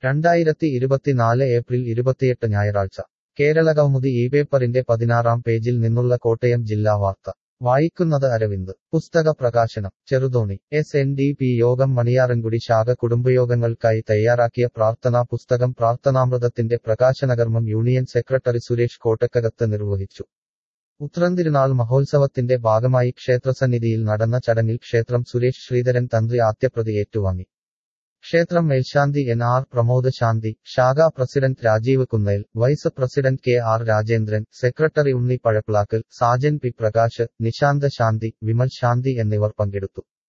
രണ്ടായിരത്തി ഇരുപത്തിനാല് ഏപ്രിൽ ഇരുപത്തിയെട്ട് ഞായറാഴ്ച കേരള കൗമുദി ഈ പേപ്പറിന്റെ പതിനാറാം പേജിൽ നിന്നുള്ള കോട്ടയം ജില്ലാ വാർത്ത വായിക്കുന്നത് അരവിന്ദ് പുസ്തക പ്രകാശനം Cheruthoni S N D P യോഗം മണിയാറൻകുടി ശാഖ കുടുംബയോഗങ്ങൾക്കായി തയ്യാറാക്കിയ പ്രാർത്ഥനാ പുസ്തകം പ്രാർത്ഥനാമൃതത്തിന്റെ പ്രകാശനകർമ്മം യൂണിയൻ സെക്രട്ടറി സുരേഷ് കോട്ടക്കകത്ത് നിർവഹിച്ചു ഉത്രന്തിരുനാൾ മഹോത്സവത്തിന്റെ ഭാഗമായി ക്ഷേത്രസന്നിധിയിൽ നടന്ന ചടങ്ങിൽ ക്ഷേത്രം സുരേഷ് ശ്രീധരൻ തന്ത്രി ആദ്യപ്രതി ഏറ്റുവാങ്ങി ക്ഷേത്രം മേൽശാന്തി എൻ ആർ പ്രമോദ് ശാന്തി ശാഖാ president Rajeev Kunnel vice president K R Rajendran secretary Unni Pazhaplakkal Sajan P Prakash Nishanth Shanti Vimal Shanti എന്നിവർ പങ്കെടുത്തു